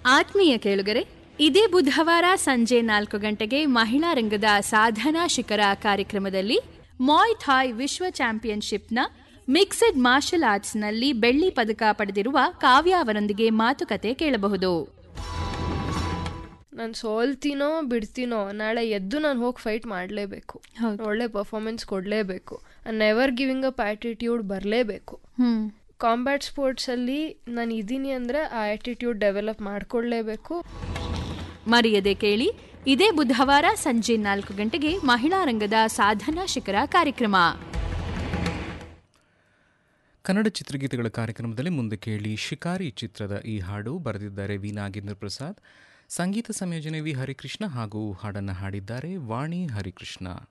ಆತ್ಮೀಯ ಕೇಳುಗರೆ ಇದೇ ಬುಧವಾರ ಸಂಜೆ ನಾಲ್ಕು ಗಂಟೆಗೆ ಮಹಿಳಾ ರಂಗದ ಸಾಧನಾ ಶಿಖರ ಕಾರ್ಯಕ್ರಮದಲ್ಲಿ ಮಾಯ್ ಥಾಯ್ ವಿಶ್ವ ಚಾಂಪಿಯನ್ಶಿಪ್ನ ಮಿಕ್ಸೆಡ್ ಮಾರ್ಷಲ್ ಆರ್ಟ್ಸ್ನಲ್ಲಿ ಬೆಳ್ಳಿ ಪದಕ ಪಡೆದಿರುವ ಕಾವ್ಯ ಅವರೊಂದಿಗೆ ಮಾತುಕತೆ ಕೇಳಬಹುದು ನಾನು ಸೋಲ್ತೀನೋ ಬಿಡ್ತೀನೋ ನಾಳೆ ಎದ್ದು ನಾನು ಹೋಗಿ ಫೈಟ್ ಮಾಡಲೇಬೇಕು ಹೌದು. ಒಳ್ಳೆ ಪರ್ಫಾರ್ಮೆನ್ಸ್ ಕೊಡಲೇಬೇಕು ನೆವರ್ ಗಿವಿಂಗ್ ಅಪ್ ಆಟಿಟ್ಯೂಡ್ ಬರಲೇಬೇಕು ಹ್ಮ್ ಕಾಂಬ್ಯಾಟ್ ಸ್ಪೋರ್ಟ್ಸಲ್ಲಿ ನಾನು ಇದ್ದೀನಿ ಅಂದರೆ ಆ ಆಟಿಟ್ಯೂಡ್ ಡೆವಲಪ್ ಮಾಡ್ಕೊಳ್ಳೇಬೇಕು ಮರೆಯದೆ ಕೇಳಿ ಇದೇ ಬುಧವಾರ ಸಂಜೆ ನಾಲ್ಕು ಗಂಟೆಗೆ ಮಹಿಳಾ ರಂಗದ ಸಾಧನಾ ಶಿಖರ ಕಾರ್ಯಕ್ರಮ ಕನ್ನಡ ಚಿತ್ರಗೀತೆಗಳ ಕಾರ್ಯಕ್ರಮದಲ್ಲಿ ಮುಂದೆ ಕೇಳಿ ಶಿಕಾರಿ ಚಿತ್ರದ ಈ ಹಾಡು ಬರೆದಿದ್ದಾರೆ ವಿ ನಾಗೇಂದ್ರ ಪ್ರಸಾದ್ ಸಂಗೀತ ಸಂಯೋಜನೆ ವಿ ಹರಿಕೃಷ್ಣ ಹಾಗೂ ಹಾಡನ್ನು ಹಾಡಿದ್ದಾರೆ ವಾಣಿ ಹರಿಕೃಷ್ಣ